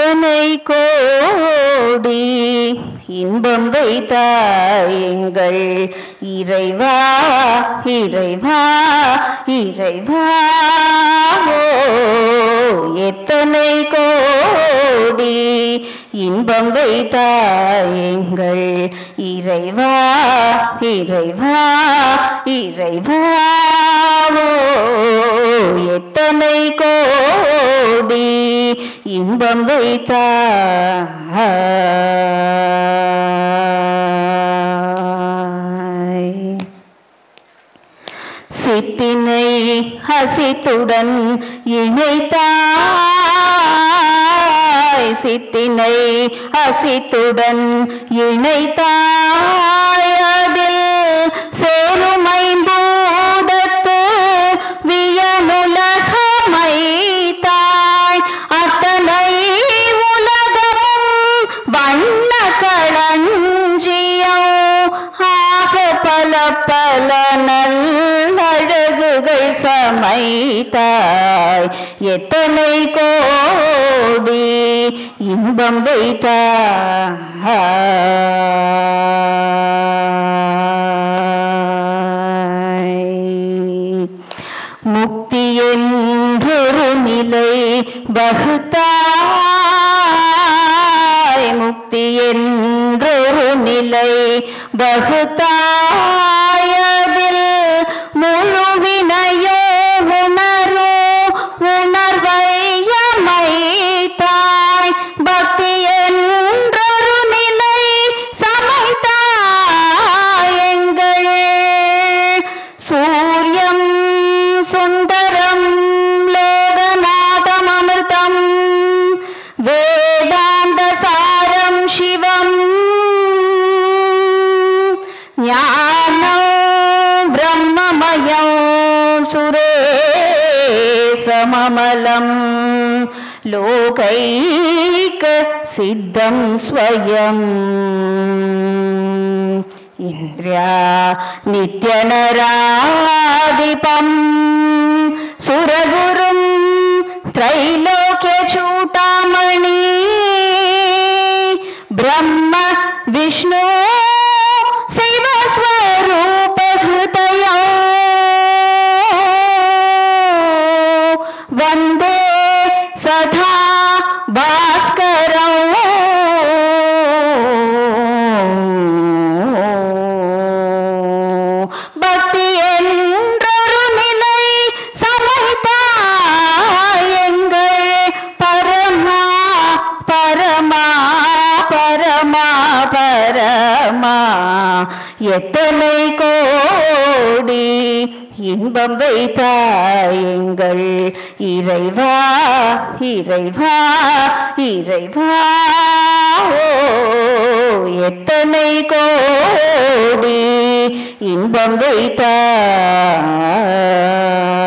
எத்தனை கோடி இன்பம் வைத்தாய் எங்கள் இறைவா இறைவா இறைவா ஓ, எத்தனை கோடி இன்பம் வைத்தாய் எங்கள் இறைவா இறைவா இறைவா ஓ, எத்தனை கோடி இன்பம் வைத்தாய் சித்தினை ஹசித்துடன் இணைத்தாய் சித்தினை ஹசித்துடன் இணைத்தாய் அதில் சேருமைம்பூதத்து வியனுலகமைத்தாய் அத்தனை உலகமும் வண்ண களஞ்சியம் ஆக பல பல நல்லழகுகள் சமைத்தாய் எத்தனை கோடி இன்பம் வைத்தாய் முக்தி என்றொரு நிலை வகுத்தாய் முக்தி என்றொரு நிலை வகுத்தாய் அதில் முழுவினையோ உணரோ உணர்வையமைத்தாய் பக்தி என்றொரு நிலை சமைத்தாய் எங்கள் சூரியம் சுந்தரம் லோகநாதம் அமிர்தம் வேதாந்த சாரம் சிவம் ஞானம் பிரம்மமயம் சுரேசமமலம் லோகைக சித்தம் ஸ்வயம் இந்திரியா நித்யநராதிபம் சுரகுரும் त्रैलोक्यचूटामणि ब्रह्म विष्णु शिवस्वरूपहृदयो वन्दे सदा भास्करौ பக்தி என்றொரு நிலை சமைத்தாய் எங்கள் பரமா பரமா பரமா பரமா எத்தனை கோடி இன்பம் வைத்தாய் எங்கள் இறைவா இறைவா இறைவா ஓ எத்தனை கோடி இன்பம் வைத்தாய்